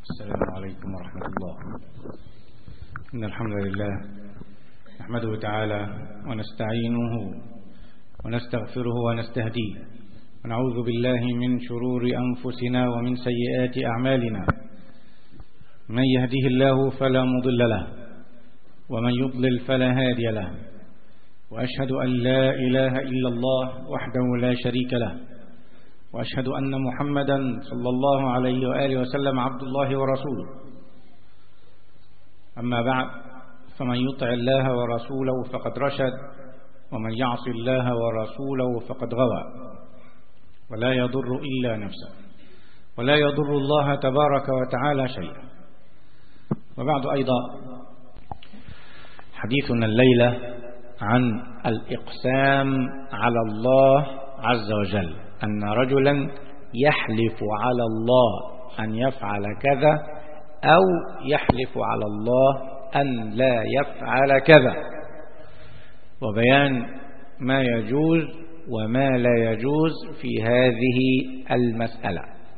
السلام عليكم ورحمة الله إن الحمد لله نحمده تعالى ونستعينه ونستغفره ونستهديه ونعوذ بالله من شرور أنفسنا ومن سيئات أعمالنا من يهده الله فلا مضل له ومن يضلل فلا هادي له وأشهد أن لا إله إلا الله وحده لا شريك له وأشهد أن محمدا صلى الله عليه وآله وسلم عبد الله ورسوله أما بعد فمن يطع الله ورسوله فقد رشد ومن يعص الله ورسوله فقد غوى ولا يضر إلا نفسه ولا يضر الله تبارك وتعالى شيئا وبعد أيضا حديثنا الليلة عن الإقسام على الله عز وجل أن رجلا يحلف على الله أن يفعل كذا أو يحلف على الله أن لا يفعل كذا وبيان ما يجوز وما لا يجوز في هذه المسألة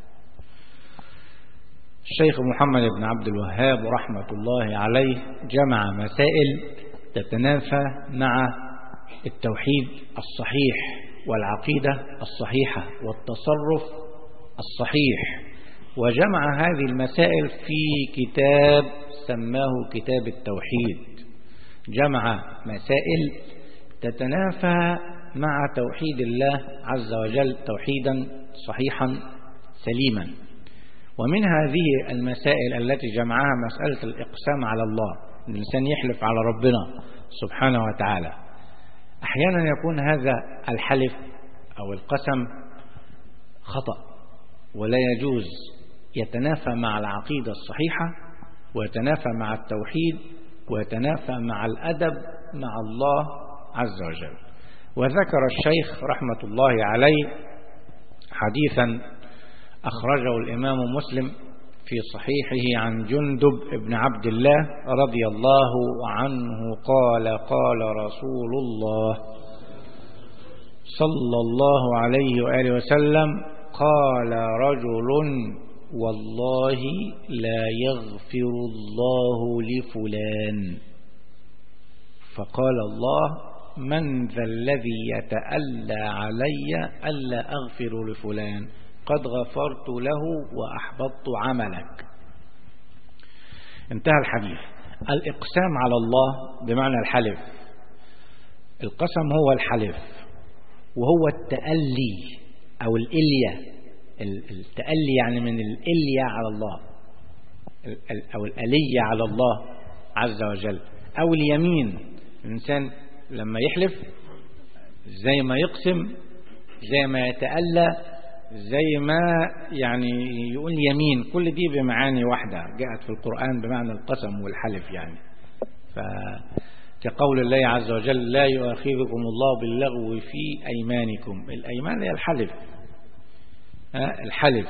الشيخ محمد بن عبد الوهاب رحمة الله عليه جمع مسائل تتنافى مع التوحيد الصحيح والعقيدة الصحيحة والتصرف الصحيح وجمع هذه المسائل في كتاب سماه كتاب التوحيد جمع مسائل تتنافى مع توحيد الله عز وجل توحيدا صحيحا سليما ومن هذه المسائل التي جمعها مسألة الإقسام على الله الإنسان يحلف على ربنا سبحانه وتعالى أحيانا يكون هذا الحلف أو القسم خطأ ولا يجوز يتنافى مع العقيدة الصحيحة ويتنافى مع التوحيد ويتنافى مع الأدب مع الله عز وجل وذكر الشيخ رحمة الله عليه حديثا أخرجه الإمام مسلم في صحيحه عن جندب بن عبد الله رضي الله عنه قال قال رسول الله صلى الله عليه وآله وسلم قال رجل والله لا يغفر الله لفلان فقال الله من ذا الذي يتألى علي ألا أغفر لفلان قد غفرت له وأحبطت عملك انتهى الحديث الإقسام على الله بمعنى الحلف القسم هو الحلف وهو التألي أو الإلية التألي يعني من الإلية على الله أو الألية على الله عز وجل أو اليمين الإنسان لما يحلف زي ما يقسم زي ما يتألى زي ما يعني يقول يمين كل دي بمعاني واحدة جاءت في القرآن بمعنى القسم والحلف يعني كقول الله عز وجل لا يؤاخذكم الله باللغو في أيمانكم الأيمان هي الحلف الحلف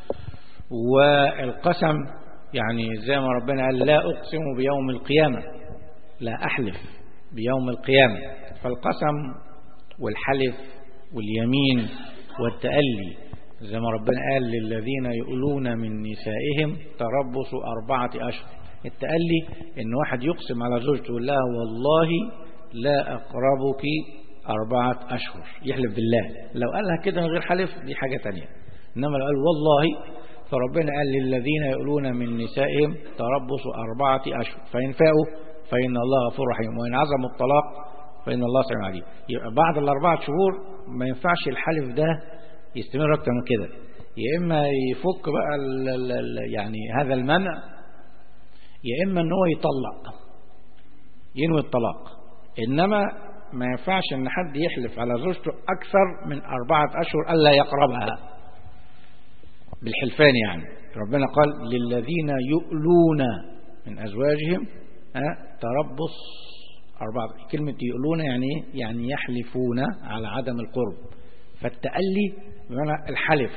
والقسم يعني زي ما ربنا قال لا أقسم بيوم القيامة لا أحلف بيوم القيامة فالقسم والحلف واليمين والتألي زي ما ربنا قال للذين يؤلون من نسائهم تربص أربعة أشهر التألي إن واحد يقسم على زوجته يقول لها والله لا أقربك أربعة أشهر يحلف بالله لو قالها كده من غير حلف دي حاجة تانية إنما لو قال والله فربنا قال للذين يؤلون من نسائهم تربص أربعة أشهر فإن فاءوا فإن الله غفور رحيم وإن عزموا الطلاق فإن الله سميع عليم يبقى بعد الأربعة شهور ما ينفعش الحلف ده يستمر أكتر من كده يا إما يفك بقى ال ال ال يعني هذا المنع يا إما أن هو يطلق ينوي الطلاق إنما ما ينفعش أن حد يحلف على زوجته أكثر من أربعة أشهر ألا يقربها بالحلفان يعني ربنا قال للذين يؤلون من أزواجهم تربص أربعة كلمة يؤلون يعني يعني يحلفون على عدم القرب فالتألي بمعنى الحلف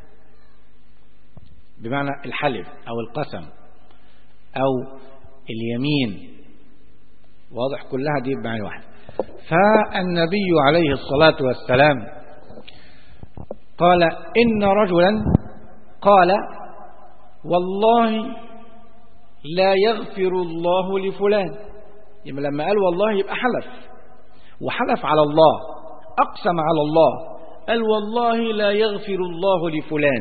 بمعنى الحلف أو القسم أو اليمين واضح كلها دي بمعنى واحد فالنبي عليه الصلاة والسلام قال إن رجلا قال والله لا يغفر الله لفلان يبقى لما قال والله يبقى حلف وحلف على الله أقسم على الله قال والله لا يغفر الله لفلان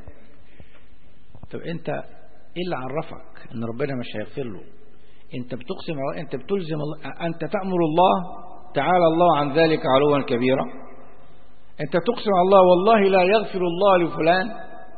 طب انت ايه اللي عرفك ان ربنا مش هيغفر له انت بتقسم انت بتلزم الله انت تأمر الله تعالى الله عن ذلك علوا كبيرا انت تقسم على الله والله لا يغفر الله لفلان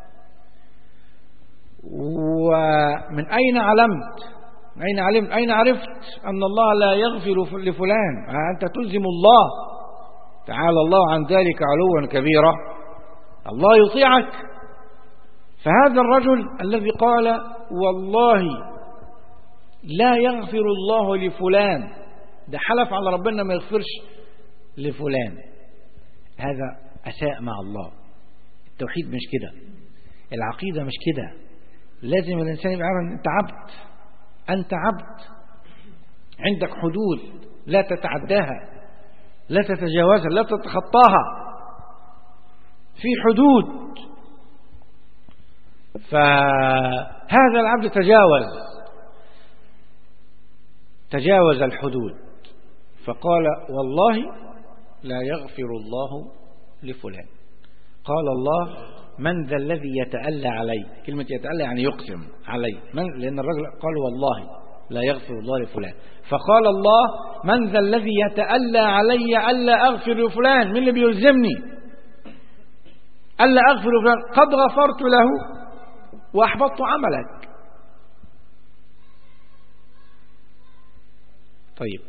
ومن أين علمت أين علمت أين عرفت أن الله لا يغفر لفلان أنت تلزم الله تعالى الله عن ذلك علوا كبيرا الله يطيعك فهذا الرجل الذي قال والله لا يغفر الله لفلان ده حلف على ربنا ما يغفرش لفلان هذا أساء مع الله التوحيد مش كده العقيدة مش كده لازم الإنسان يبقى عارف أنت عبد أنت عبد عندك حدود لا تتعداها لا تتجاوزها لا تتخطاها في حدود فهذا العبد تجاوز تجاوز الحدود فقال والله لا يغفر الله لفلان قال الله من ذا الذي يتألى علي كلمة يتألى يعني يقسم علي من لأن الرجل قال والله لا يغفر الله لفلان فقال الله من ذا الذي يتألى علي ألا أغفر لفلان من اللي بيلزمني ألا أغفر لفلان قد غفرت له وأحبطت عملك طيب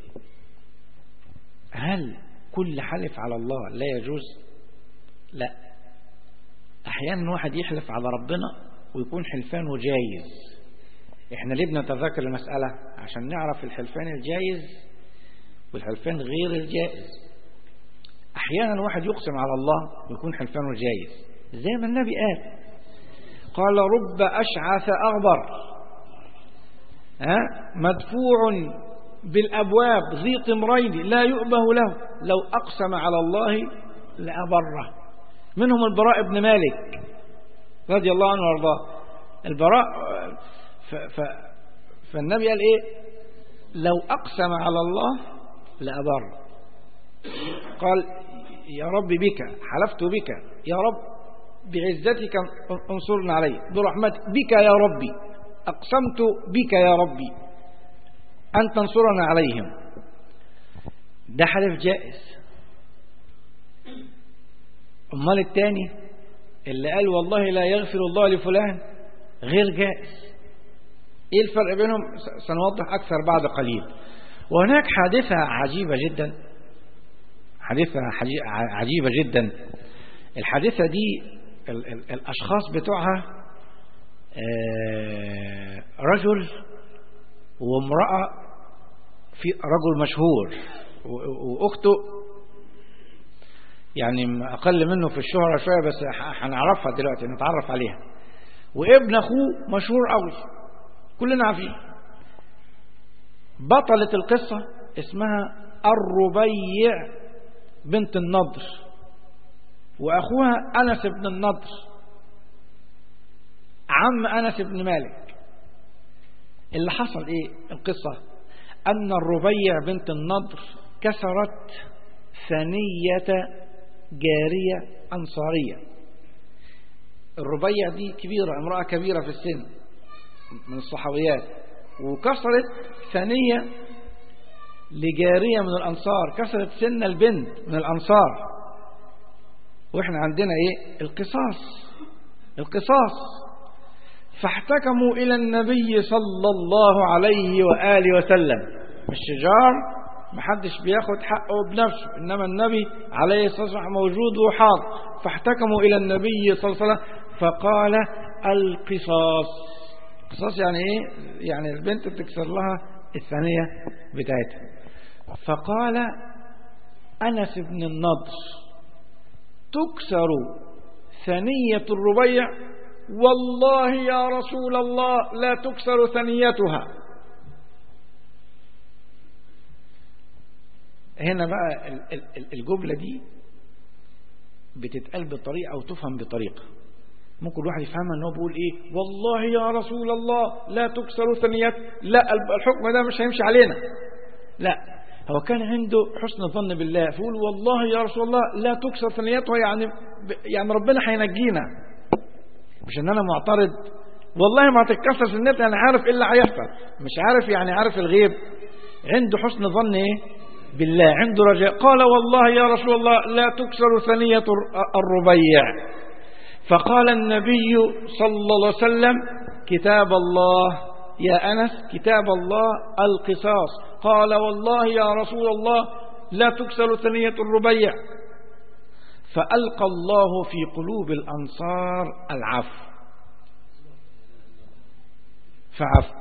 هل كل حلف على الله لا يجوز لا احيانا واحد يحلف على ربنا ويكون حلفانه جايز احنا ليه بنتذكر المسألة عشان نعرف الحلفان الجايز والحلفان غير الجائز احيانا واحد يقسم على الله ويكون حلفانه جايز زي ما النبي قال قال رب أشعث أغبر ها مدفوع بالأبواب ذي طمرين لا يؤبه له لو أقسم على الله لأبره منهم البراء بن مالك رضي الله عنه وارضاه البراء ف ف فالنبي قال ايه لو أقسم على الله لأبر قال يا رب بك حلفت بك يا رب بعزتك انصرنا علي برحمتك بك يا ربي أقسمت بك يا ربي أن تنصرنا عليهم ده حلف جائز أمال التاني اللي قال والله لا يغفر الله لفلان غير جائز ايه الفرق بينهم سنوضح اكثر بعد قليل وهناك حادثة عجيبة جدا حادثة عجيبة جدا الحادثة دي ال ال الاشخاص بتوعها رجل وامرأة في رجل مشهور واخته يعني اقل منه في الشهرة شوية بس هنعرفها دلوقتي نتعرف عليها وابن اخوه مشهور قوي كلنا عارفين بطلة القصة اسمها الربيع بنت النضر واخوها انس بن النضر عم انس بن مالك اللي حصل ايه القصة ان الربيع بنت النضر كسرت ثنية جارية انصارية الربيع دي كبيرة امرأة كبيرة في السن من الصحابيات وكسرت ثانية لجارية من الأنصار كسرت سن البنت من الأنصار وإحنا عندنا إيه القصاص القصاص فاحتكموا إلى النبي صلى الله عليه وآله وسلم الشجار محدش بياخد حقه بنفسه إنما النبي عليه الصلاة والسلام موجود وحاضر فاحتكموا إلى النبي صلى الله عليه وسلم فقال القصاص قصاص يعني ايه يعني البنت بتكسر لها الثانية بتاعتها فقال أنس بن النضر تكسر ثنية الربيع والله يا رسول الله لا تكسر ثنيتها هنا بقى الجملة دي بتتقال بطريقة أو تفهم بطريقة ممكن الواحد يفهمها ان هو بيقول ايه والله يا رسول الله لا تكسر ثنيات لا الحكم ده مش هيمشي علينا لا هو كان عنده حسن الظن بالله فيقول والله يا رسول الله لا تكسر ثنياته يعني يعني ربنا هينجينا مش ان انا معترض والله ما هتتكسر سنتي انا عارف ايه اللي هيحصل مش عارف يعني عارف الغيب عنده حسن ظن ايه بالله عنده رجاء قال والله يا رسول الله لا تكسر ثنية الربيع فقال النبي صلى الله عليه وسلم كتاب الله يا أنس كتاب الله القصاص قال والله يا رسول الله لا تكسر ثنية الربيع فألقى الله في قلوب الأنصار العفو فعفو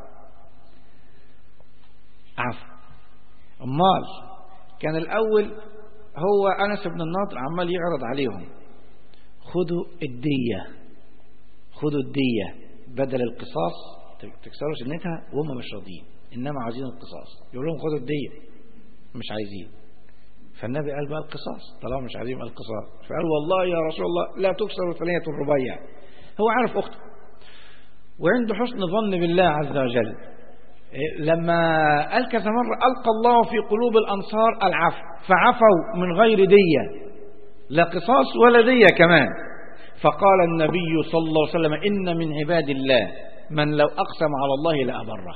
عفو امال كان الأول هو أنس بن النضر عمال يعرض عليهم خذوا الدية خذوا الدية بدل القصاص تكسروا سنتها وهم مش راضيين إنما عايزين القصاص يقول لهم خذوا الدية مش عايزين فالنبي قال بقى القصاص طالما مش عايزين القصاص فقال والله يا رسول الله لا تكسر ثنية الربيع هو عارف أخته وعنده حسن ظن بالله عز وجل لما قال كذا مرة ألقى الله في قلوب الأنصار العفو فعفوا من غير دية لا قصاص ولا دية كمان فقال النبي صلى الله عليه وسلم إن من عباد الله من لو أقسم على الله لأبره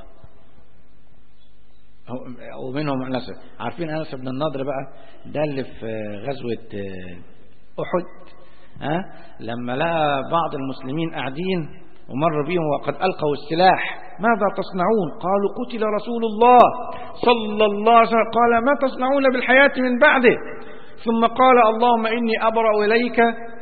ومنهم أنس عارفين أنس بن النضر بقى ده اللي في غزوة أحد ها لما لقى بعض المسلمين قاعدين ومر بهم وقد ألقوا السلاح ماذا تصنعون قالوا قتل رسول الله صلى الله عليه وسلم قال ما تصنعون بالحياة من بعده ثم قال اللهم إني أبرأ إليك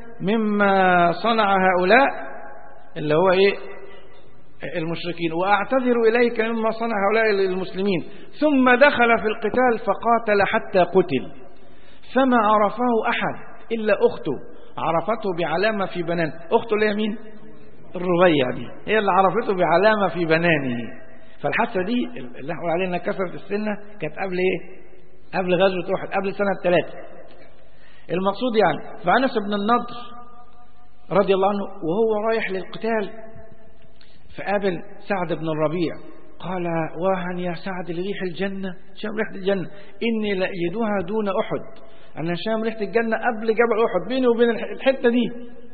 مما صنع هؤلاء اللي هو إيه المشركين وأعتذر إليك مما صنع هؤلاء المسلمين ثم دخل في القتال فقاتل حتى قتل فما عرفه أحد إلا أخته عرفته بعلامة في بنان أخته اللي هي مين الربيع دي هي اللي عرفته بعلامة في بنانه فالحادثة دي اللي احنا علينا كسرت السنة كانت قبل ايه قبل غزوة أحد قبل سنة ثلاثة المقصود يعني فأنس بن النضر رضي الله عنه وهو رايح للقتال فقابل سعد بن الربيع قال واهن يا سعد لريح الجنة شام ريحة الجنة إني لأجدها دون أحد أنا شام ريحة الجنة قبل جبل أحد بيني وبين الحتة دي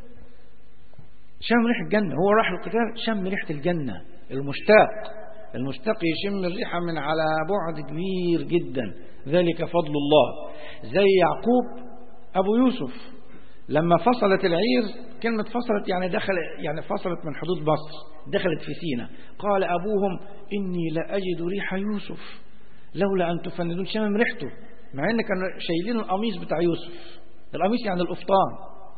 شام ريحة الجنة هو راح القتال شم ريحة الجنة المشتاق المشتاق يشم الريحة من على بعد كبير جدا ذلك فضل الله زي يعقوب أبو يوسف لما فصلت العير كلمة فصلت يعني دخل يعني فصلت من حدود مصر دخلت في سينا قال أبوهم إني لأجد ريح يوسف لولا أن تفندون شمم ريحته مع إن كانوا شايلين القميص بتاع يوسف القميص يعني القفطان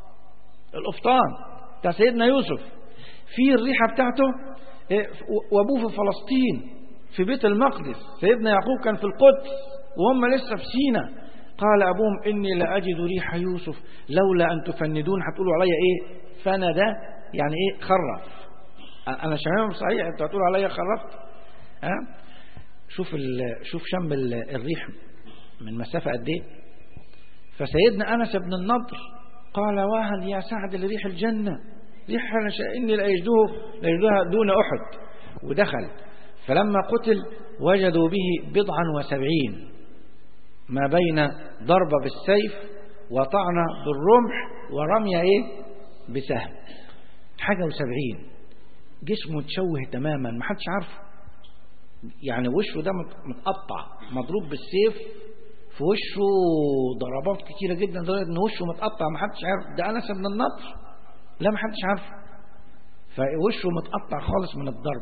القفطان بتاع سيدنا يوسف في الريحة بتاعته وابوه في فلسطين في بيت المقدس سيدنا يعقوب كان في القدس وهم لسه في سينا قال أبوهم إني لأجد ريح يوسف لولا أن تفندون هتقولوا عليا إيه فند يعني إيه خرف أنا شمام صحيح أنتوا هتقولوا عليا خرفت ها شوف شوف شم الريح من مسافة قد إيه فسيدنا أنس بن النضر قال واهل يا سعد لريح الجنة ريح إني لأجدوه لأجدوها دون أحد ودخل فلما قتل وجدوا به بضعا وسبعين ما بين ضربة بالسيف وطعنة بالرمح ورمية إيه بسهم حاجة وسبعين جسمه تشوه تماما ما حدش عارفه يعني وشه ده متقطع مضروب بالسيف في وشه ضربات كتيرة جدا لدرجة ان وشه متقطع ما حدش عارف ده انس بن النضر لا ما حدش عارفه فوشه متقطع خالص من الضرب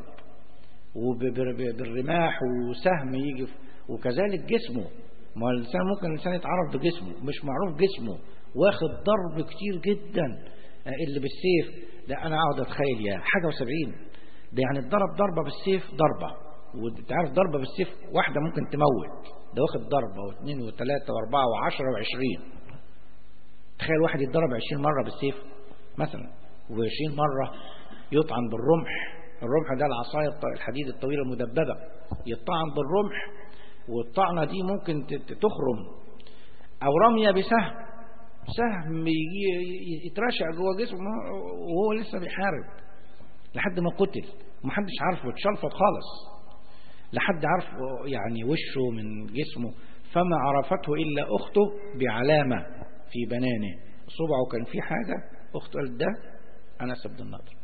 وبالرماح وسهم يجي وكذلك جسمه ما الانسان ممكن الانسان يتعرف بجسمه مش معروف جسمه واخد ضرب كتير جدا اللي بالسيف ده انا اقعد اتخيل يا حاجه وسبعين ده يعني الضرب ضربه بالسيف ضربه وانت عارف ضربه بالسيف واحده ممكن تموت ده واخد ضربة واثنين وثلاثة واربعة وعشرة وعشرين تخيل واحد يتضرب عشرين مرة بالسيف مثلا وعشرين مرة يطعن بالرمح الرمح ده العصاية الحديد الطويلة المدببة يطعن بالرمح والطعنة دي ممكن تخرم أو رمية بسهم سهم يجي يترشق جوه جسمه وهو لسه بيحارب لحد ما قتل ومحدش عارفه اتشلفط خالص لحد عارف يعني وشه من جسمه فما عرفته إلا أخته بعلامة في بنانه صبعه كان في حاجة أخته قالت ده أنس بن النضر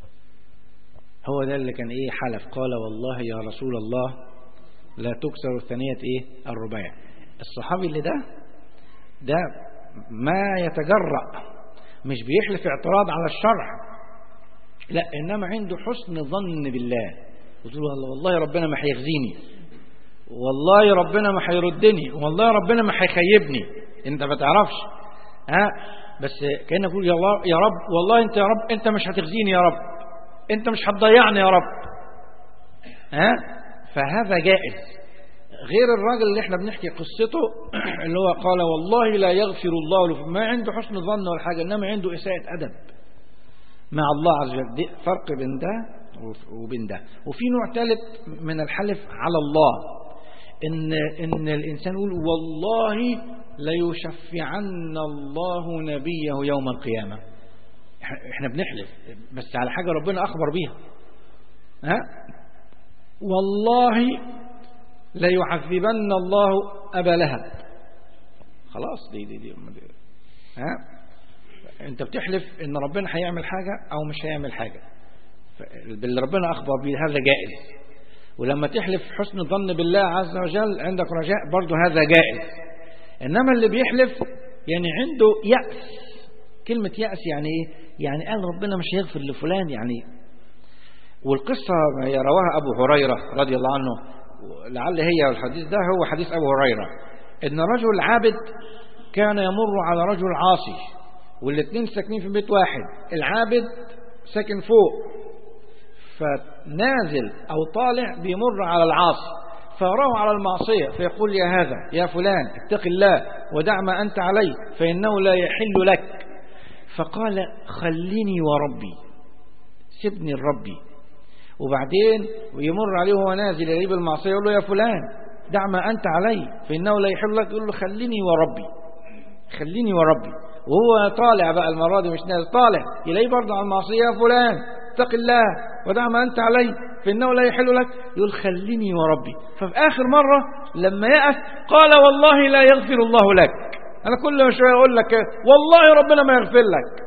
هو ده اللي كان إيه حلف قال والله يا رسول الله لا تكسر الثانية إيه الرباع الصحابي اللي ده ده ما يتجرأ مش بيحلف اعتراض على الشرع لا إنما عنده حسن ظن بالله وتقول والله ربنا ما هيخزيني والله ربنا ما هيردني والله ربنا ما هيخيبني انت ما تعرفش ها بس كان يقول يا الله يا رب والله انت يا رب انت مش هتخزيني يا رب انت مش هتضيعني يا رب ها فهذا جائز غير الراجل اللي احنا بنحكي قصته اللي هو قال والله لا يغفر الله له ما عنده حسن ظن ولا حاجه انما عنده اساءه ادب مع الله عز وجل دي فرق بين ده وبين ده وفي نوع ثالث من الحلف على الله ان ان الانسان يقول والله ليشفعن الله نبيه يوم القيامه احنا بنحلف بس على حاجه ربنا اخبر بيها ها والله ليعذبن الله ابا لهب خلاص دي دي دي, دي. ها انت بتحلف ان ربنا هيعمل حاجه او مش هيعمل حاجه باللي ربنا اخبر به هذا جائز ولما تحلف حسن الظن بالله عز وجل عندك رجاء برضه هذا جائز انما اللي بيحلف يعني عنده يأس كلمة يأس يعني ايه يعني قال ربنا مش هيغفر لفلان يعني والقصة رواها أبو هريرة رضي الله عنه لعل هي الحديث ده هو حديث أبو هريرة إن رجل عابد كان يمر على رجل عاصي والاثنين ساكنين في بيت واحد العابد ساكن فوق فنازل أو طالع بيمر على العاصي فيراه على المعصية فيقول يا هذا يا فلان اتق الله ودع ما أنت عليه فإنه لا يحل لك فقال خليني وربي سيبني لربي وبعدين ويمر عليه وهو نازل يجيب المعصية يقول له يا فلان دع ما أنت عليه فإنه لا يحل لك يقول له خليني وربي خليني وربي وهو طالع بقى المرة دي مش نازل طالع يلاقيه برضه على المعصية يا فلان اتق الله ودع ما أنت عليه فإنه لا يحل لك يقول خليني وربي ففي آخر مرة لما يأس قال والله لا يغفر الله لك أنا كل شوية أقول لك والله ربنا ما يغفر لك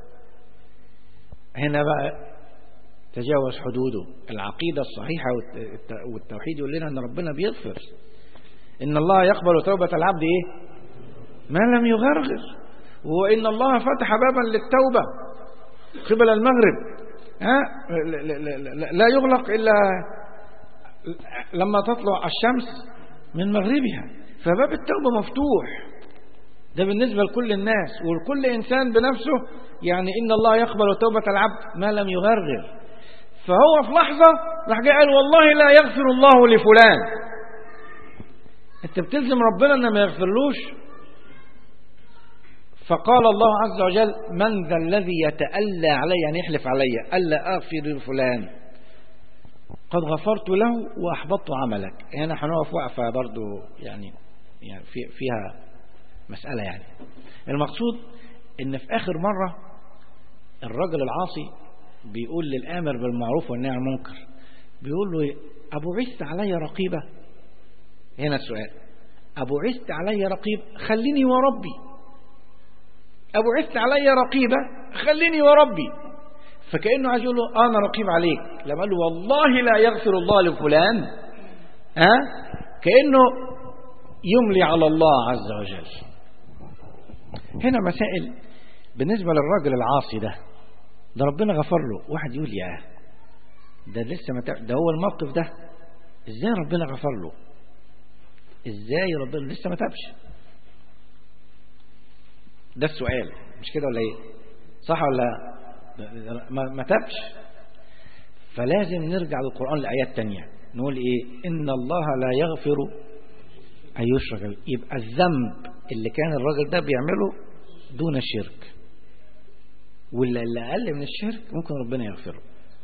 هنا بقى تجاوز حدوده العقيدة الصحيحة والتوحيد يقول لنا أن ربنا بيغفر إن الله يقبل توبة العبد إيه ما لم يغرغر وإن الله فتح بابا للتوبة قبل المغرب ها لا يغلق إلا لما تطلع الشمس من مغربها فباب التوبة مفتوح ده بالنسبة لكل الناس ولكل إنسان بنفسه يعني إن الله يقبل توبة العبد ما لم يغرغر فهو في لحظة راح جاي قال والله لا يغفر الله لفلان انت بتلزم ربنا ان ما يغفرلوش فقال الله عز وجل من ذا الذي يتألى علي يعني يحلف علي ألا أغفر لفلان قد غفرت له وأحبطت عملك هنا هنقف وقفة برضو يعني يعني في فيها مسألة يعني المقصود ان في آخر مرة الرجل العاصي بيقول للآمر بالمعروف والنهي عن المنكر بيقول له أبو عست علي رقيبة هنا السؤال أبو عست علي رقيب خليني وربي أبو عست علي رقيبة خليني وربي فكأنه عايز يقول له أنا رقيب عليك لما قال له والله لا يغفر الله لفلان ها كأنه يملي على الله عز وجل هنا مسائل بالنسبة للراجل العاصي ده ده ربنا غفر له واحد يقول يا ده لسه ما ده هو الموقف ده ازاي ربنا غفر له ازاي ربنا لسه ما تابش ده السؤال مش كده ولا ايه صح ولا ما, ما تابش فلازم نرجع للقرآن لآيات تانية نقول ايه ان الله لا يغفر ان يشرك يبقى الذنب اللي كان الراجل ده بيعمله دون الشرك واللي أقل من الشرك ممكن ربنا يغفره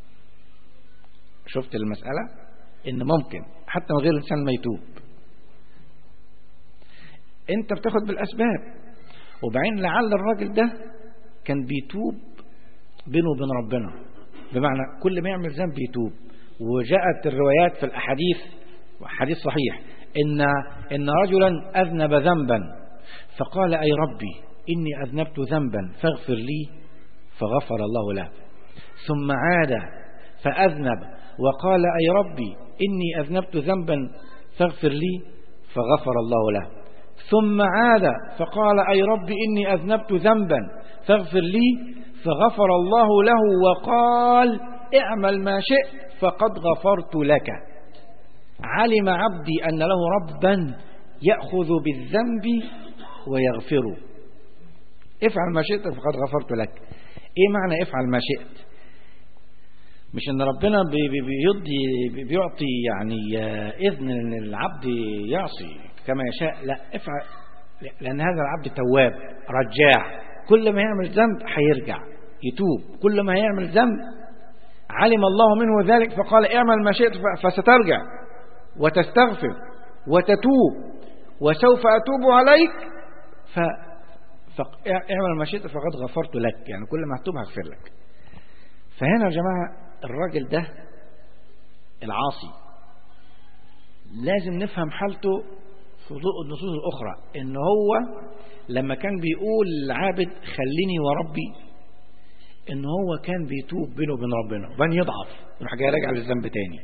شفت المسألة إن ممكن حتى من غير الإنسان ما يتوب أنت بتاخد بالأسباب وبعدين لعل الراجل ده كان بيتوب بينه وبين ربنا بمعنى كل ما يعمل ذنب يتوب وجاءت الروايات في الأحاديث حديث صحيح إن, إن رجلا أذنب ذنبا فقال أي ربي إني أذنبت ذنبا فاغفر لي فغفر الله له ثم عاد فأذنب وقال أي ربي إني أذنبت ذنبا فاغفر لي فغفر الله له ثم عاد فقال أي ربي إني أذنبت ذنبا فاغفر لي فغفر الله له وقال اعمل ما شئت فقد غفرت لك علم عبدي أن له ربا يأخذ بالذنب ويغفره افعل ما شئت فقد غفرت لك ايه معنى افعل ما شئت مش ان ربنا بيدي بيعطي يعني اذن ان العبد يعصي كما يشاء لا افعل لان هذا العبد تواب رجاع كل ما يعمل ذنب هيرجع يتوب كل ما يعمل ذنب علم الله منه ذلك فقال اعمل ما شئت فسترجع وتستغفر وتتوب وسوف أتوب عليك ف... اعمل ما شئت فقد غفرت لك يعني كل ما هتوب هغفر لك فهنا يا جماعة الراجل ده العاصي لازم نفهم حالته في ضوء النصوص الأخرى إن هو لما كان بيقول العابد خليني وربي إن هو كان بيتوب بينه وبين ربنا وبين يضعف يروح جاي راجع للذنب تاني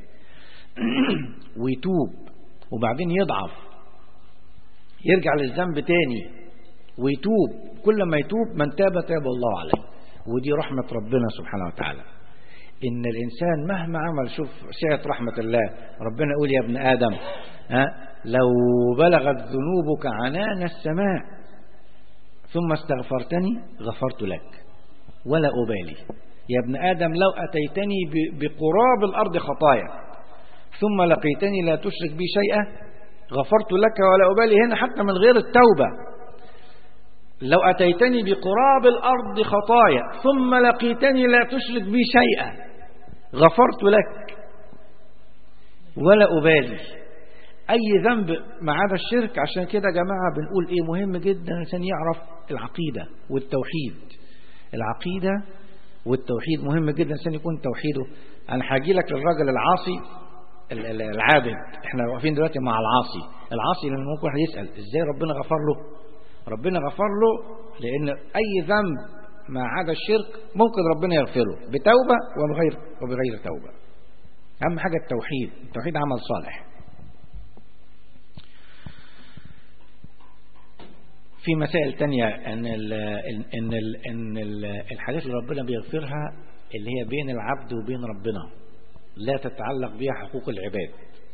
ويتوب وبعدين يضعف يرجع للذنب تاني ويتوب كل ما يتوب من تاب تاب الله عليه ودي رحمة ربنا سبحانه وتعالى إن الإنسان مهما عمل شوف سعة رحمة الله ربنا يقول يا ابن آدم ها لو بلغت ذنوبك عنان السماء ثم استغفرتني غفرت لك ولا أبالي يا ابن آدم لو أتيتني بقراب الأرض خطايا ثم لقيتني لا تشرك بي شيئا غفرت لك ولا أبالي هنا حتى من غير التوبة لو أتيتني بقراب الأرض خطايا ثم لقيتني لا تشرك بي شيئا غفرت لك ولا أبالي أي ذنب ما عدا الشرك عشان كده يا جماعة بنقول إيه مهم جدا الإنسان يعرف العقيدة والتوحيد العقيدة والتوحيد مهم جدا الإنسان يكون توحيده أنا هاجي لك للراجل العاصي العابد احنا واقفين دلوقتي مع العاصي العاصي لأن ممكن واحد يسأل ازاي ربنا غفر له ربنا غفر له لأن أي ذنب ما عدا الشرك ممكن ربنا يغفره بتوبة وبغير, وبغير توبة أهم حاجة التوحيد التوحيد عمل صالح في مسائل تانية أن ال إن ال إن ال الحاجات اللي ربنا بيغفرها اللي هي بين العبد وبين ربنا لا تتعلق بها حقوق العباد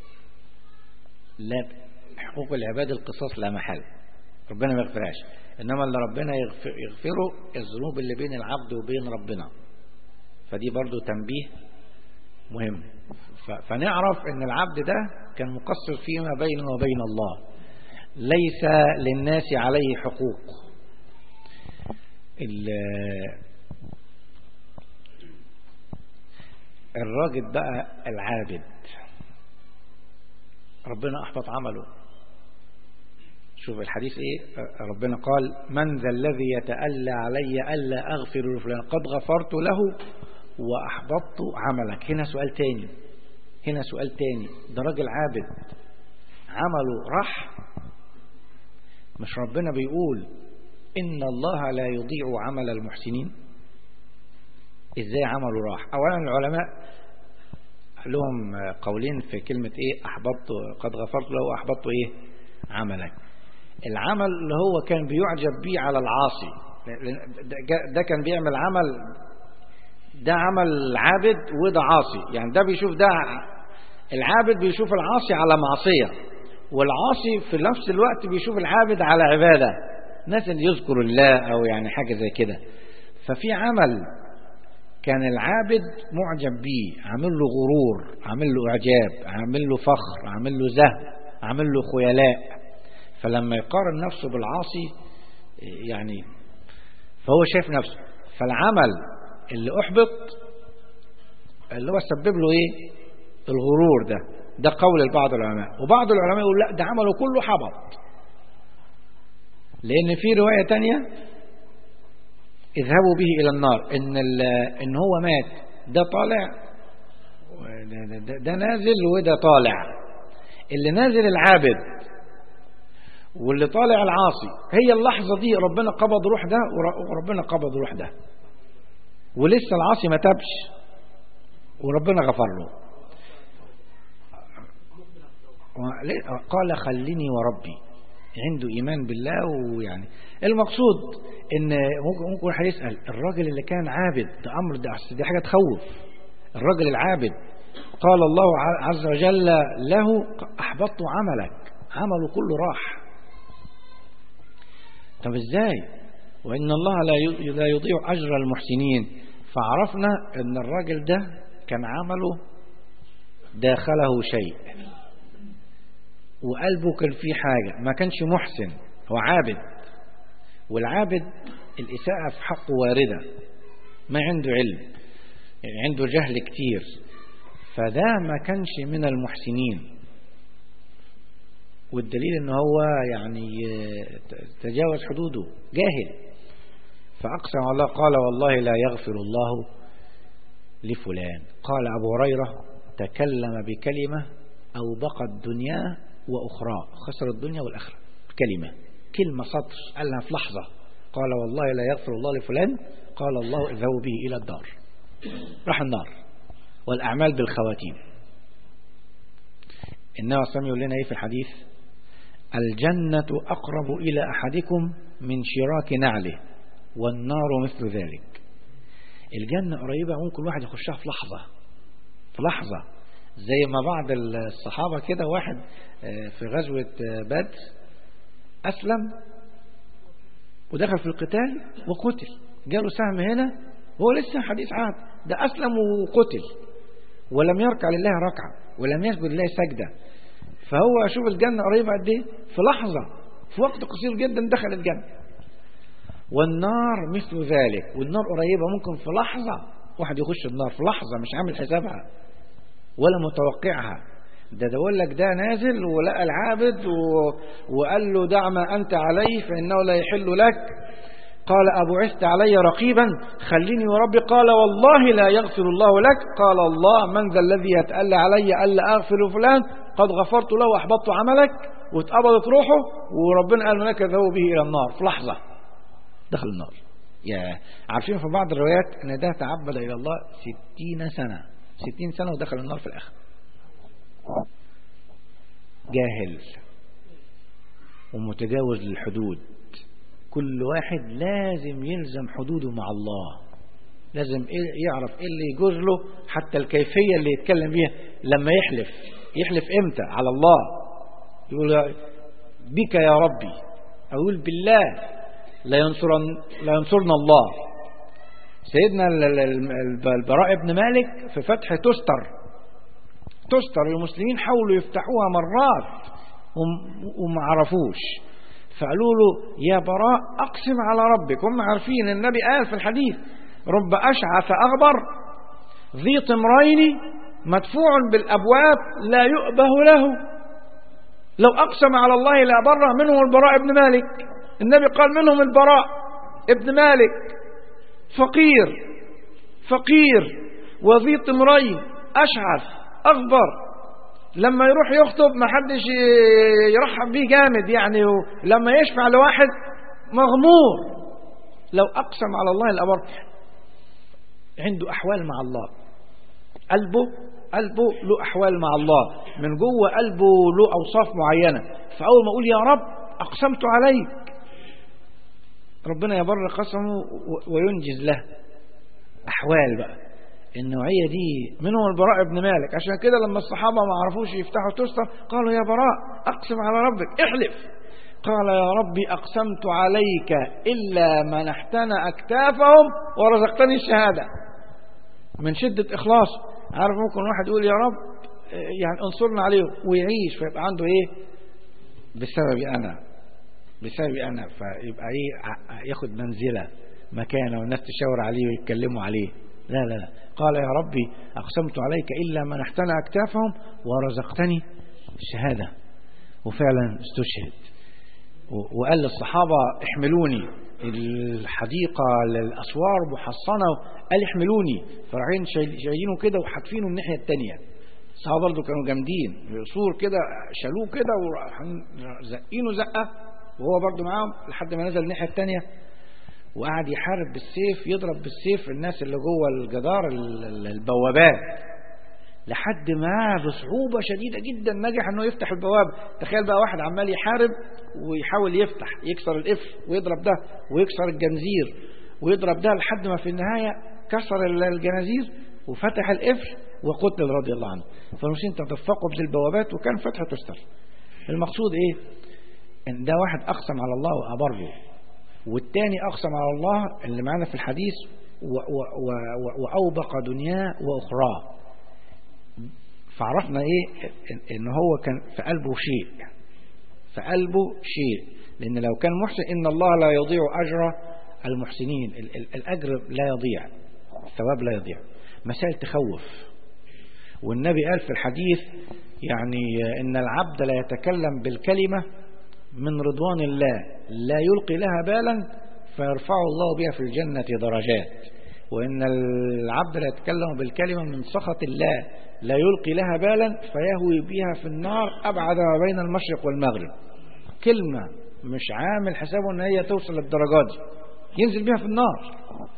لا حقوق العباد القصاص لا محل ربنا ما يغفرهاش إنما اللي ربنا يغفر يغفره الذنوب اللي بين العبد وبين ربنا فدي برضو تنبيه مهم فنعرف ان العبد ده كان مقصر فيما بينه وبين الله ليس للناس عليه حقوق الراجل بقى العابد ربنا أحبط عمله شوف الحديث ايه ربنا قال من ذا الذي يتألى علي ألا أغفر لفلان قد غفرت له وأحبطت عملك هنا سؤال تاني هنا سؤال تاني ده راجل عابد عمله راح مش ربنا بيقول إن الله لا يضيع عمل المحسنين إزاي عمله راح أولا العلماء لهم قولين في كلمة إيه أحبطت قد غفرت له وأحبطت إيه عملك العمل اللي هو كان بيعجب بيه على العاصي ده كان بيعمل عمل ده عمل عابد وده عاصي يعني ده بيشوف ده العابد بيشوف العاصي على معصية والعاصي في نفس الوقت بيشوف العابد على عبادة ناس اللي يذكر الله أو يعني حاجة زي كده ففي عمل كان العابد معجب بيه عامل له غرور عامل له إعجاب عامل له فخر عامل له زهد عامل له خيلاء فلما يقارن نفسه بالعاصي يعني فهو شايف نفسه فالعمل اللي أحبط اللي هو سبب له إيه الغرور ده ده قول بعض العلماء وبعض العلماء يقول لا ده عمله كله حبط لأن في رواية تانية اذهبوا به إلى النار إن, إن هو مات ده طالع ده, ده, ده نازل وده طالع اللي نازل العابد واللي طالع العاصي هي اللحظة دي ربنا قبض روح ده وربنا قبض روح ده ولسه العاصي ما تبش وربنا غفر له قال خليني وربي عنده إيمان بالله ويعني المقصود ان ممكن ممكن واحد يسأل الراجل اللي كان عابد ده أمر ده دي حاجة تخوف الراجل العابد قال الله عز وجل له أحبطت عملك عمله كله راح طب ازاي وإن الله لا يضيع أجر المحسنين فعرفنا ان الراجل ده كان عمله داخله شيء وقلبه كان فيه حاجة ما كانش محسن هو عابد والعابد الإساءة في حقه واردة ما عنده علم يعني عنده جهل كتير فده ما كانش من المحسنين والدليل ان هو يعني تجاوز حدوده جاهل فأقسم الله قال والله لا يغفر الله لفلان قال أبو هريرة تكلم بكلمة أو بقى الدنيا وأخرى خسر الدنيا والآخرة كلمة كلمة سطر قالها في لحظة قال والله لا يغفر الله لفلان قال الله اذهبوا به إلى الدار راح النار والأعمال بالخواتيم إنما صلى يقول لنا إيه في الحديث الجنة أقرب إلى أحدكم من شراك نعله والنار مثل ذلك الجنة قريبة ممكن واحد يخشها في لحظة في لحظة زي ما بعض الصحابة كده واحد في غزوة بدر أسلم ودخل في القتال وقتل جاله سهم هنا وهو لسه حديث عهد ده أسلم وقتل ولم يركع لله ركعة ولم يسجد لله سجدة فهو شوف الجنة قريبة قد ايه في لحظة في وقت قصير جدا دخل الجنة والنار مثل ذلك والنار قريبة ممكن في لحظة واحد يخش النار في لحظة مش عامل حسابها ولا متوقعها ده ده بقول لك ده نازل ولقى العابد و... وقال له دع ما أنت عليه فإنه لا يحل لك قال أبو عست علي رقيبا خليني وربي قال والله لا يغفر الله لك قال الله من ذا الذي يتألى علي ألا أغفر فلان قد غفرت له وأحبطت عملك واتقبضت روحه وربنا قال لك ذهبوا به إلى النار في لحظة دخل النار يا عارفين في بعض الروايات ان ده تعبد الى الله ستين سنة ستين سنة ودخل النار في الاخر جاهل ومتجاوز للحدود كل واحد لازم يلزم حدوده مع الله لازم يعرف ايه اللي يجوز له حتى الكيفية اللي يتكلم بيها لما يحلف يحلف امتى على الله يقول بك يا ربي اقول بالله لا ينصرن لا ينصرنا الله سيدنا البراء بن مالك في فتح تستر تستر المسلمين حاولوا يفتحوها مرات وما عرفوش فقالوا له يا براء أقسم على ربك هم عارفين النبي قال في الحديث رب أشعث أغبر ذي طمرين مدفوع بالأبواب لا يؤبه له لو أقسم على الله لا بره منه البراء بن مالك النبي قال منهم البراء ابن مالك فقير فقير وذي طمرين أشعث أغبر لما يروح يخطب ما حدش يرحب بيه جامد يعني لما يشفع لواحد مغمور لو أقسم على الله الأبر عنده أحوال مع الله قلبه قلبه له أحوال مع الله من جوه قلبه له أوصاف معينة فأول ما أقول يا رب أقسمت عليك ربنا يبر قسمه وينجز له أحوال بقى النوعية دي منهم البراء بن مالك عشان كده لما الصحابة ما عرفوش يفتحوا تستر قالوا يا براء أقسم على ربك احلف قال يا ربي أقسمت عليك إلا منحتنا أكتافهم ورزقتني الشهادة من شدة إخلاص عارف ممكن واحد يقول يا رب يعني انصرنا عليه ويعيش فيبقى عنده ايه بسببي انا بسببي انا فيبقى ايه ياخد منزلة مكانه والناس تشاور عليه ويتكلموا عليه لا لا لا قال يا ربي أقسمت عليك إلا من احتنى أكتافهم ورزقتني الشهادة وفعلا استشهد وقال للصحابة احملوني الحديقة للأسوار محصنة قال احملوني فرايحين شايلينه كده وحاتفينه من الناحية التانية الصحابة برضه كانوا جامدين سور كده شالوه كده وزقينه زقة وهو برضه معاهم لحد ما نزل الناحية التانية وقعد يحارب بالسيف يضرب بالسيف الناس اللي جوه الجدار البوابات لحد ما بصعوبة شديدة جدا نجح انه يفتح البوابة تخيل بقى واحد عمال يحارب ويحاول يفتح يكسر القفل ويضرب ده ويكسر الجنزير ويضرب ده لحد ما في النهاية كسر الجنازير وفتح القفل وقتل رضي الله عنه فالمسلمين تدفقوا بالبوابات وكان فتح تستر المقصود ايه ان ده واحد اقسم على الله وابره والتاني اقسم على الله اللي معانا في الحديث واوبق دنياه واخراه فعرفنا ايه ان هو كان في قلبه شيء في قلبه شيء لان لو كان محسن ان الله لا يضيع اجر المحسنين الاجر لا يضيع الثواب لا يضيع مسائل تخوف والنبي قال في الحديث يعني ان العبد لا يتكلم بالكلمة من رضوان الله لا يلقي لها بالا فيرفع الله بها في الجنة درجات وإن العبد لا يتكلم بالكلمة من سخط الله لا يلقي لها بالا فيهوي بها في النار أبعد ما بين المشرق والمغرب كلمة مش عامل حسابه أن هي توصل للدرجات دي ينزل بها في النار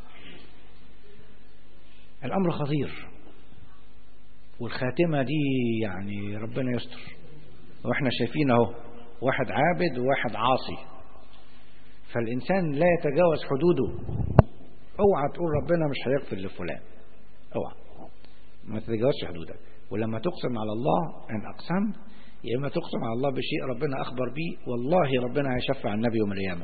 الأمر خطير والخاتمة دي يعني ربنا يستر واحنا شايفين اهو واحد عابد وواحد عاصي فالإنسان لا يتجاوز حدوده اوعى تقول ربنا مش هيغفر لفلان اوعى ما تتجاوزش حدودك ولما تقسم على الله ان اقسمت يا اما تقسم على الله بشيء ربنا اخبر به والله ربنا هيشفع النبي يوم القيامه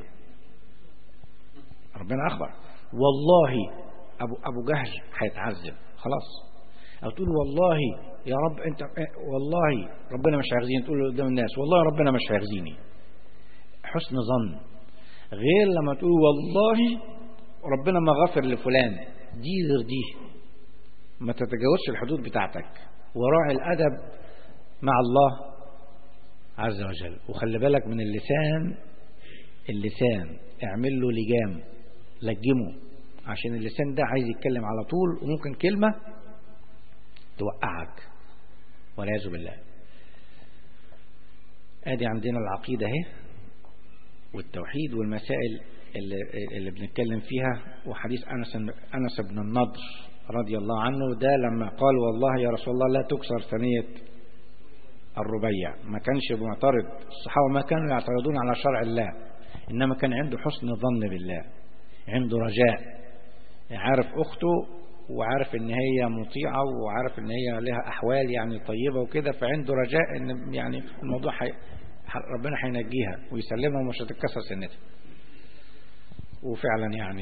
ربنا اخبر والله ابو ابو جهل هيتعذب خلاص او تقول والله يا رب انت والله ربنا مش هيخزيني تقول قدام الناس والله ربنا مش هيخزيني حسن ظن غير لما تقول والله ربنا ما غفر لفلان دي غير دي ما تتجاوزش الحدود بتاعتك وراعي الأدب مع الله عز وجل وخلي بالك من اللسان اللسان اعمل له لجام لجمه عشان اللسان ده عايز يتكلم على طول وممكن كلمة توقعك والعياذ بالله ادي عندنا العقيدة اهي والتوحيد والمسائل اللي, اللي بنتكلم فيها وحديث أنس, أنس بن النضر رضي الله عنه ده لما قال والله يا رسول الله لا تكسر ثنية الربيع ما كانش معترض الصحابة ما كانوا يعترضون على شرع الله إنما كان عنده حسن ظن بالله عنده رجاء عارف أخته وعارف ان هي مطيعة وعارف ان هي لها احوال يعني طيبة وكده فعنده رجاء ان يعني الموضوع حي ربنا هينجيها ويسلمها ومش هتتكسر سنتها وفعلا يعني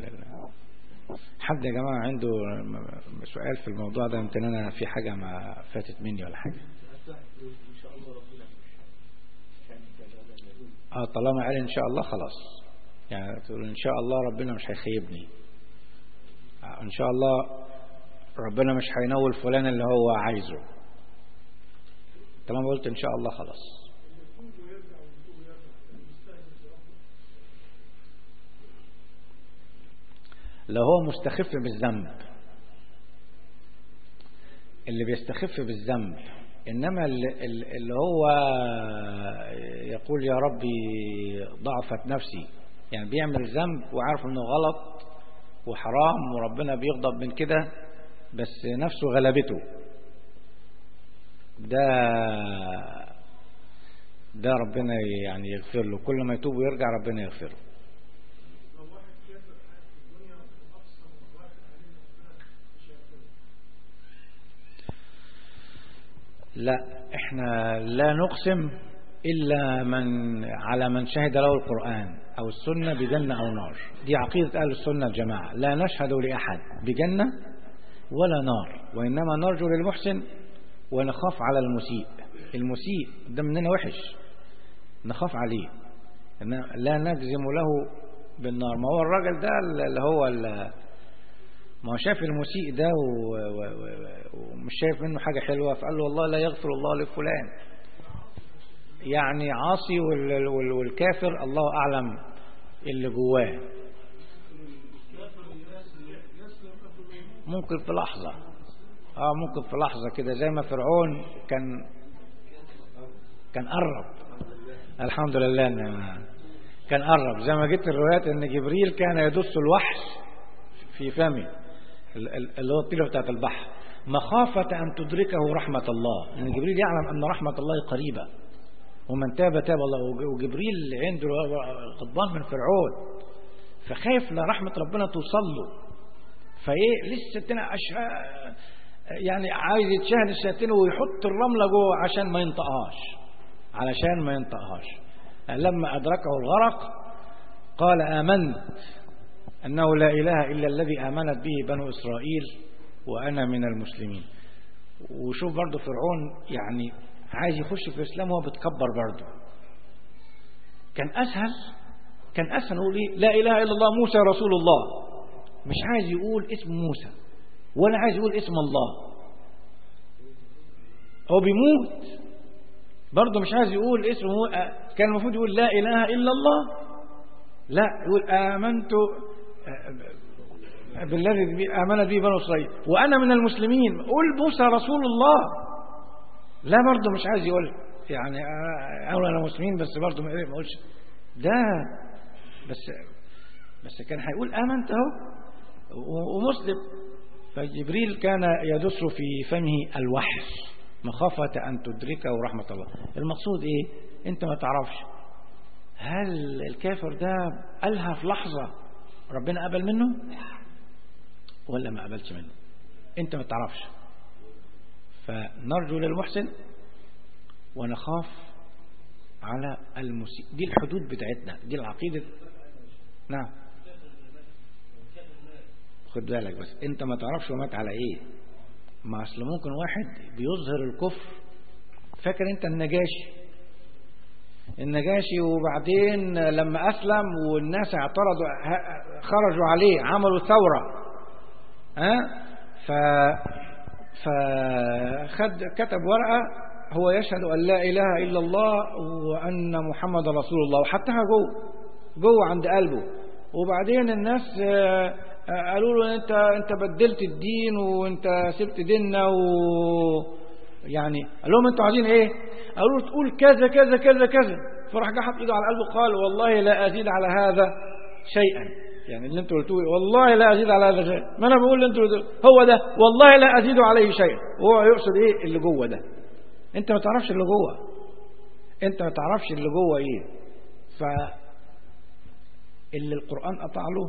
حد يا جماعة عنده سؤال في الموضوع ده يمكن انا في حاجة ما فاتت مني ولا حاجة اه طالما قال ان شاء الله خلاص يعني تقول ان شاء الله ربنا مش هيخيبني ان شاء الله ربنا مش هينول فلان اللي هو عايزه طالما قلت ان شاء الله خلاص لو هو مستخف بالذنب اللي بيستخف بالذنب إنما اللي هو يقول يا ربي ضعفت نفسي يعني بيعمل ذنب وعارف انه غلط وحرام وربنا بيغضب من كده بس نفسه غلبته ده ده ربنا يعني يغفر له كل ما يتوب ويرجع ربنا يغفره لا احنا لا نقسم إلا من على من شهد له القرآن أو السنة بجنة أو نار دي عقيدة أهل السنة الجماعة لا نشهد لأحد بجنة ولا نار وإنما نرجو للمحسن ونخاف على المسيء المسيء ده مننا وحش نخاف عليه لا نجزم له بالنار ما هو الراجل ده اللي هو ما هو شاف المسيء ده ومش شايف منه حاجة حلوة فقال له والله لا يغفر الله لفلان يعني عاصي والكافر الله أعلم اللي جواه ممكن في لحظة اه ممكن في لحظة كده زي ما فرعون كان كان قرب الحمد لله إن كان قرب زي ما جت الروايات ان جبريل كان يدس الوحش في فمه اللي هو الطيلة بتاعت البحر مخافة أن تدركه رحمة الله أن جبريل يعلم أن رحمة الله قريبة ومن تاب تاب الله وجبريل عنده غضبان من فرعون فخايف لرحمة ربنا توصل له فايه لسه تنا أشهى يعني عايز يتشاهد الشياطين ويحط الرملة جوه عشان ما ينطقهاش علشان ما ينطقهاش لما أدركه الغرق قال آمنت أنه لا إله إلا الذي آمنت به بنو إسرائيل وأنا من المسلمين وشوف برضو فرعون يعني عايز يخش في الإسلام وهو بتكبر برضو كان أسهل كان أسهل يقول إيه لا إله إلا الله موسى رسول الله مش عايز يقول اسم موسى ولا عايز يقول اسم الله هو بيموت برضه مش عايز يقول اسمه كان المفروض يقول لا إله إلا الله لا يقول آمنت بالذي آمنت به بنو إسرائيل وأنا من المسلمين قول موسى رسول الله لا برضه مش عايز يقول يعني أنا أنا مسلمين بس برضه ما يقولش ده بس بس كان هيقول آمنت أهو ومسلم فجبريل كان يدس في فمه الوحي مخافة أن تدركه رحمة الله المقصود إيه أنت ما تعرفش هل الكافر ده قالها في لحظة ربنا قبل منه ولا ما قبلش منه أنت ما تعرفش فنرجو للمحسن ونخاف على المسيء دي الحدود بتاعتنا دي العقيدة نعم خد بالك بس انت ما تعرفش هو مات على ايه ما اصل ممكن واحد بيظهر الكفر فاكر انت النجاشي النجاشي وبعدين لما اسلم والناس اعترضوا خرجوا عليه عملوا ثورة ها ف فخد كتب ورقة هو يشهد أن لا إله إلا الله وأن محمد رسول الله وحطها جوه جوه عند قلبه وبعدين الناس قالوا له انت انت بدلت الدين وانت سبت ديننا و يعني قال لهم انتوا عايزين ايه قالوا له تقول كذا كذا كذا كذا فراح جه حط ايده على قلبه قال والله لا ازيد على هذا شيئا يعني اللي انتوا قلتوه والله لا ازيد على هذا شيئا ما انا بقول اللي انتوا هو ده والله لا ازيد عليه شيئا وهو يقصد ايه اللي جوه ده انت ما تعرفش اللي جوه انت ما تعرفش اللي جوه ايه ف اللي القرآن قطع له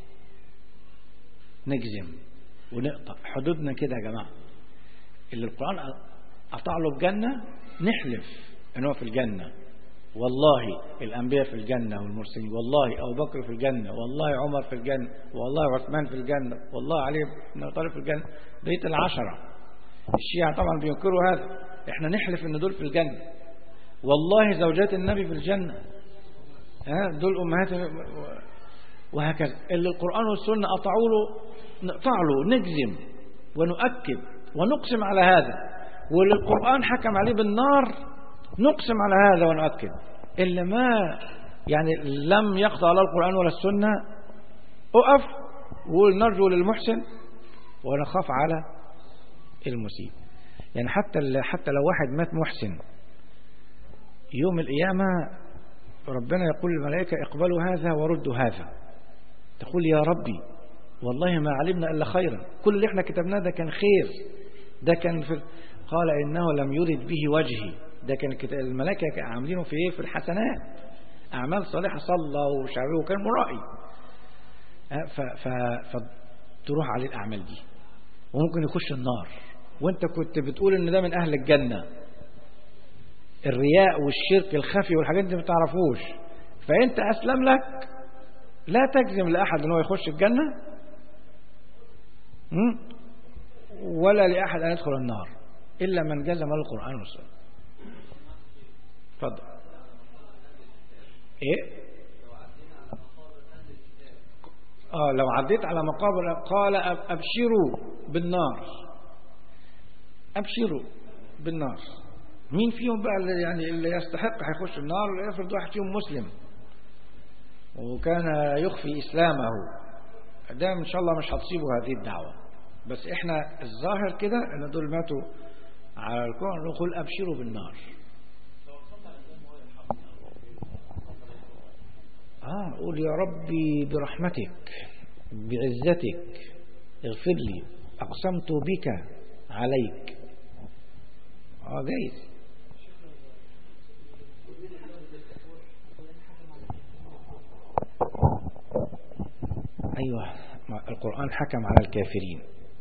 نجزم ونقطع حدودنا كده يا جماعة اللي القرآن قطع له بجنة نحلف ان هو في الجنة والله الأنبياء في الجنة والمرسلين والله أبو بكر في الجنة والله عمر في الجنة والله عثمان في الجنة والله علي بن طالب في الجنة بيت العشرة الشيعة طبعا بينكروا هذا احنا نحلف ان دول في الجنة والله زوجات النبي في الجنة ها دول أمهات وهكذا اللي القرآن والسنة قطعوا له نقطع له نجزم ونؤكد ونقسم على هذا واللي القرآن حكم عليه بالنار نقسم على هذا ونؤكد اللي ما يعني لم يقطع على القرآن ولا السنة أقف وقول نرجو للمحسن ونخاف على المسيء يعني حتى حتى لو واحد مات محسن يوم القيامة ربنا يقول للملائكة اقبلوا هذا وردوا هذا تقول يا ربي والله ما علمنا إلا خيرا كل اللي احنا كتبناه ده كان خير ده كان في قال إنه لم يرد به وجهي ده كان الملائكة عاملينه في ايه في الحسنات أعمال صالحة صلى وشعبه وكان مرائي فتروح عليه الأعمال دي وممكن يخش النار وانت كنت بتقول ان ده من أهل الجنة الرياء والشرك الخفي والحاجات دي ما تعرفوش فانت اسلم لك لا تجزم لاحد ان هو يخش الجنه ولا لاحد ان يدخل النار الا من جزم القران والسنه اتفضل ايه اه لو عديت على مقابر قال ابشروا بالنار ابشروا بالنار مين فيهم بقى اللي يعني اللي يستحق هيخش النار افرض واحد فيهم مسلم وكان يخفي إسلامه ده إن شاء الله مش هتصيبه هذه الدعوة بس إحنا الظاهر كده إن دول ماتوا على الكون نقول أبشروا بالنار آه قول يا ربي برحمتك بعزتك اغفر لي أقسمت بك عليك آه جايز أيوة القرآن حكم على الكافرين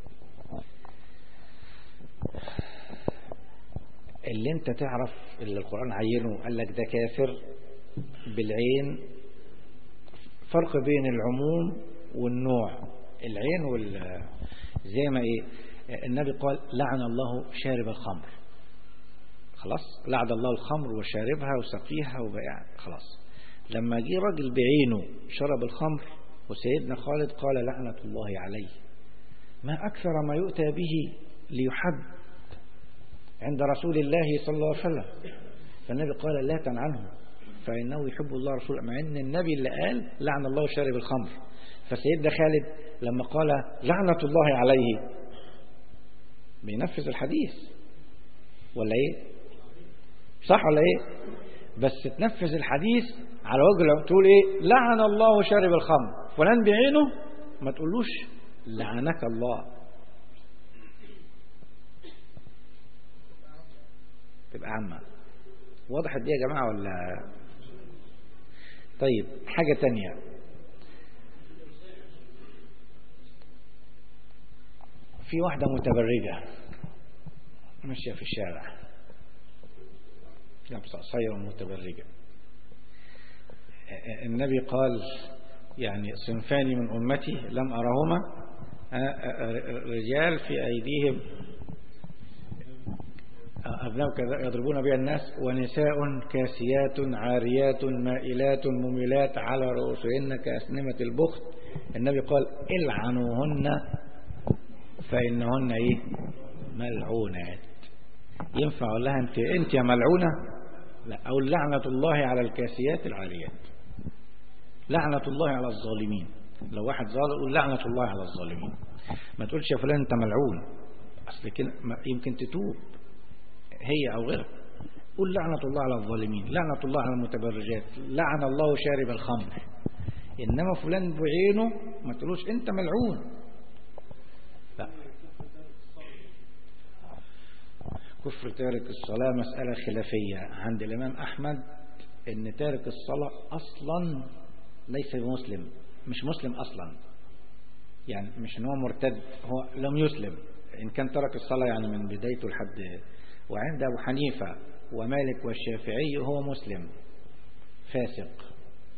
اللي انت تعرف اللي القرآن عينه قال لك ده كافر بالعين فرق بين العموم والنوع العين وال زي ما ايه النبي قال لعن الله شارب الخمر خلاص لعن الله الخمر وشاربها وسقيها وبيع خلاص لما جه راجل بعينه شرب الخمر وسيدنا خالد قال لعنة الله عليه ما أكثر ما يؤتى به ليحد عند رسول الله صلى الله عليه وسلم فالنبي قال لا تنعنه فإنه يحب الله رسوله مع أن النبي اللي قال لعن الله شارب الخمر فسيدنا خالد لما قال لعنة الله عليه بينفذ الحديث ولا ايه صح ولا ايه بس تنفذ الحديث على وجه لو تقول ايه لعن الله شارب الخمر فلان بعينه ما تقولوش لعنك الله تبقى عامة وضحت دي يا جماعة ولا طيب حاجة تانية في واحدة متبرجة ماشية في الشارع لابسة قصيرة متبرجة النبي قال يعني صنفان من أمتي لم أرهما رجال في أيديهم أبناء يضربون بها الناس ونساء كاسيات عاريات مائلات مميلات على رؤوسهن كأسنمة البخت النبي قال العنوهن فإنهن إيه ملعونات ينفع أقول لها أنت أنت يا ملعونة لا أو لعنة الله على الكاسيات العاريات لعنة الله على الظالمين لو واحد ظالم قول لعنة الله على الظالمين ما تقولش يا فلان أنت ملعون أصل كده يمكن تتوب هي أو غيرها قول لعنة الله على الظالمين لعنة الله على المتبرجات لعن الله شارب الخمر إنما فلان بعينه ما تقولوش أنت ملعون لا كفر تارك الصلاة مسألة خلافية عند الإمام أحمد إن تارك الصلاة أصلا ليس بمسلم مش مسلم أصلا يعني مش إن هو مرتد هو لم يسلم إن كان ترك الصلاة يعني من بدايته لحد وعند أبو حنيفة ومالك والشافعي هو مسلم فاسق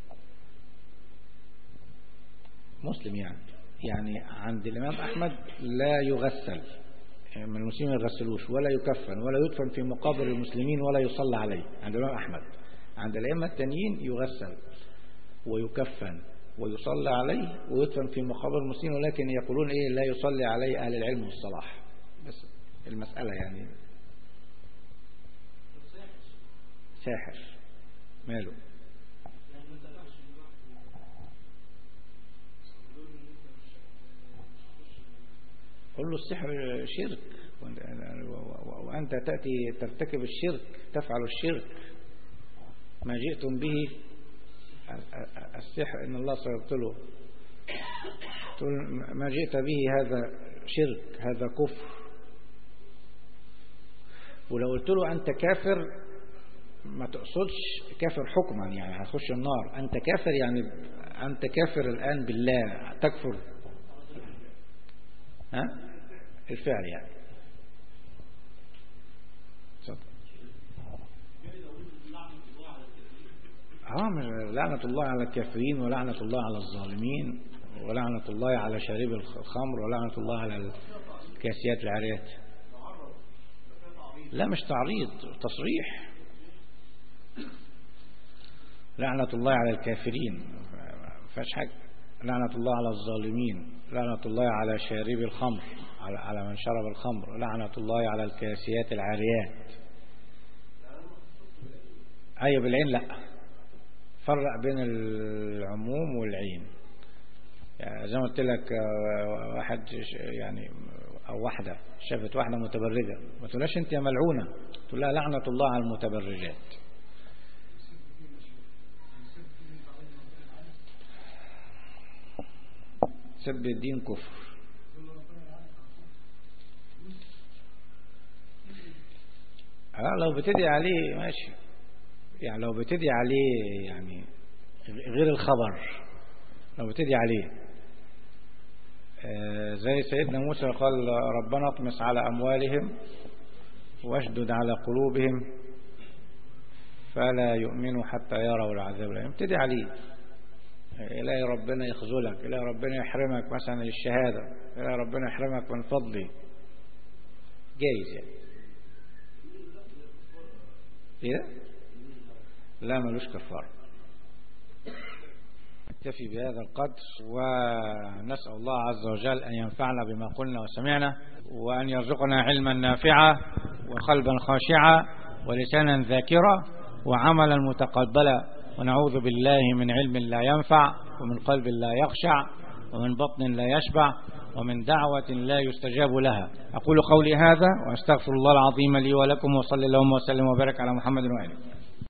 مسلم يعني يعني عند الإمام أحمد لا يغسل يعني من المسلمين ما يغسلوش ولا يكفن ولا يدفن في مقابر المسلمين ولا يصلى عليه عند الإمام أحمد عند الأئمة التانيين يغسل ويكفن ويصلى عليه ويدفن في مقابر المسلمين ولكن يقولون إيه لا يصلي عليه أهل العلم والصلاح بس المسألة يعني ساحر ماله قل له السحر شرك وأنت تأتي ترتكب الشرك تفعل الشرك ما جئتم به السحر إن الله سيبطله ما جئت به هذا شرك هذا كفر ولو قلت له أنت كافر ما تقصدش كافر حكما يعني هتخش النار أنت كافر يعني أنت كافر الآن بالله تكفر ها الفعل يعني اه لعنة الله على الكافرين ولعنة الله على الظالمين ولعنة الله على شارب الخمر ولعنة الله على الكاسيات العاريات لا مش تعريض تصريح لعنة الله على الكافرين فاش حاجة لعنة الله على الظالمين لعنة الله على شارب الخمر على من شرب الخمر لعنة الله على الكاسيات العاريات أي بالعين لا فرق بين العموم والعين يعني زي ما قلت لك آه، واحد يعني أو واحدة شافت واحدة متبرجة ما تقولهاش أنت يا ملعونة تقول لها لعنة الله على المتبرجات سب الدين كفر اه لو بتدعي عليه ماشي يعني لو بتدعي عليه يعني غير الخبر لو بتدعي عليه آه زي سيدنا موسى قال ربنا اطمس على أموالهم واشدد على قلوبهم فلا يؤمنوا حتى يروا العذاب الأليم ابتدي عليه إلهي ربنا يخذلك إلهي ربنا يحرمك مثلا الشهادة إلهي ربنا يحرمك من فضلي جايز يعني ايه لا ملوش كفار نكتفي بهذا القدر ونسأل الله عز وجل أن ينفعنا بما قلنا وسمعنا وأن يرزقنا علما نافعا وقلبا خاشعا ولسانا ذاكرا وعملا متقبلا ونعوذ بالله من علم لا ينفع ومن قلب لا يخشع ومن بطن لا يشبع ومن دعوة لا يستجاب لها أقول قولي هذا وأستغفر الله العظيم لي ولكم وصلى اللهم وسلم وبارك على محمد وآله